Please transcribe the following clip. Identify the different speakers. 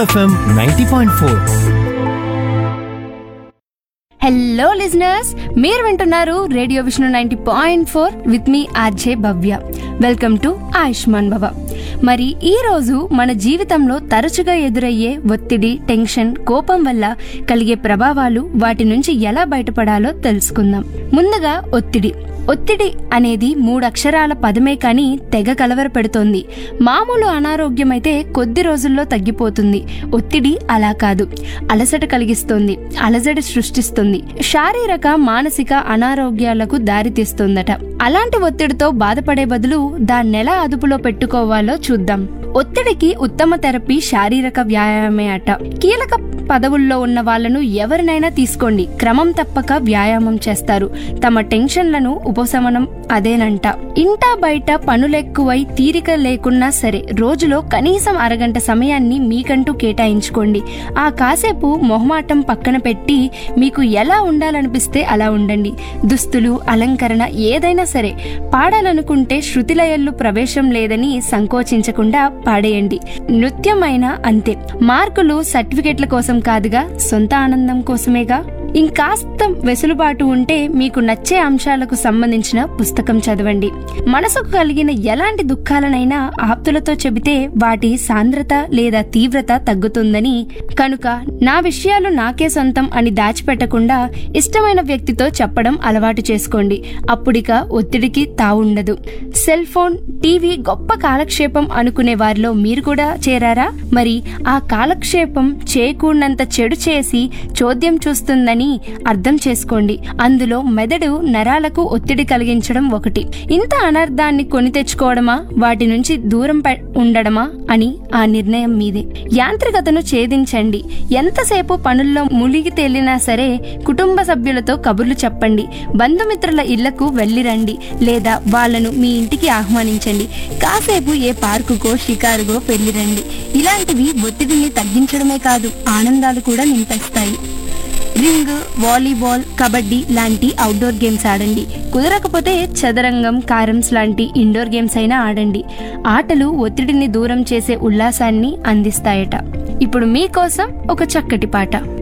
Speaker 1: FM ninety point four
Speaker 2: hello listeners మీరు వింటున్నారు radio Vishnu ninety point four with me RJ Bhavya welcome to Ayushman Bhava మరి ఈ రోజు మన జీవితంలో తరచుగా ఎదురయ్యే ఒత్తిడి టెన్షన్ కోపం వల్ల కలిగే ప్రభావాలు వాటి నుంచి ఎలా బయటపడాలో తెలుసుకుందాం ముందుగా ఒత్తిడి ఒత్తిడి అనేది మూడు అక్షరాల పదమే కానీ తెగ కలవర పెడుతోంది మామూలు అనారోగ్యం అయితే కొద్ది రోజుల్లో తగ్గిపోతుంది ఒత్తిడి అలా కాదు అలసట కలిగిస్తుంది అలజడి సృష్టిస్తుంది శారీరక మానసిక అనారోగ్యాలకు దారితీస్తుందట అలాంటి ఒత్తిడితో బాధపడే బదులు దాన్నెలా అదుపులో పెట్టుకోవాలో చూద్దాం ఒత్తిడికి ఉత్తమ థెరపీ శారీరక వ్యాయామమే అట కీలక పదవుల్లో ఉన్న వాళ్ళను ఎవరినైనా తీసుకోండి క్రమం తప్పక వ్యాయామం చేస్తారు తమ టెన్షన్లను ఉపశమనం అదేనంట ఇంటా బయట పనులెక్కువై తీరిక లేకున్నా సరే రోజులో కనీసం అరగంట సమయాన్ని మీకంటూ కేటాయించుకోండి ఆ కాసేపు మొహమాటం పక్కన పెట్టి మీకు ఎలా ఉండాలనిపిస్తే అలా ఉండండి దుస్తులు అలంకరణ ఏదైనా సరే పాడాలనుకుంటే శృతిలయల్లో ప్రవేశం లేదని సంకోచించకుండా పాడేయండి నృత్యమైనా అంతే మార్కులు సర్టిఫికెట్ల కోసం కాదుగా సొంత ఆనందం కోసమేగా ఇంకాస్త వెసులుబాటు ఉంటే మీకు నచ్చే అంశాలకు సంబంధించిన పుస్తకం చదవండి మనసుకు కలిగిన ఎలాంటి దుఃఖాలనైనా ఆప్తులతో చెబితే వాటి సాంద్రత లేదా తీవ్రత తగ్గుతుందని కనుక నా విషయాలు నాకే సొంతం అని దాచిపెట్టకుండా ఇష్టమైన వ్యక్తితో చెప్పడం అలవాటు చేసుకోండి అప్పుడిక ఒత్తిడికి తావుండదు సెల్ ఫోన్ టీవీ గొప్ప కాలక్షేపం అనుకునే వారిలో మీరు కూడా చేరారా మరి ఆ కాలక్షేపం చేయకూడనంత చెడు చేసి చోద్యం చూస్తుందని అర్థం చేసుకోండి అందులో మెదడు నరాలకు ఒత్తిడి కలిగించడం ఒకటి ఇంత అనర్థాన్ని కొని తెచ్చుకోవడమా వాటి నుంచి దూరం పె- ఉండడమా అని ఆ నిర్ణయం మీదే యాంత్రికతను ఛేదించండి ఎంతసేపు పనుల్లో మునిగి తేలినా సరే కుటుంబ సభ్యులతో కబుర్లు చెప్పండి బంధుమిత్రుల ఇళ్లకు వెళ్ళిరండి లేదా వాళ్ళను మీ ఇంటికి ఆహ్వానించండి కాసేపు ఏ పార్కుకో షికారుకో వెళ్ళిరండి ఇలాంటివి ఒత్తిడిని తగ్గించడమే కాదు ఆనందాలు కూడా నింపేస్తాయి రింగ్ వాలీబాల్ కబడ్డీ లాంటి అవుట్డోర్ గేమ్స్ ఆడండి కుదరకపోతే చదరంగం కారమ్స్ లాంటి ఇండోర్ గేమ్స్ అయినా ఆడండి ఆటలు ఒత్తిడిని దూరం చేసే ఉల్లాసాన్ని అందిస్తాయట ఇప్పుడు మీకోసం ఒక చక్కటి పాట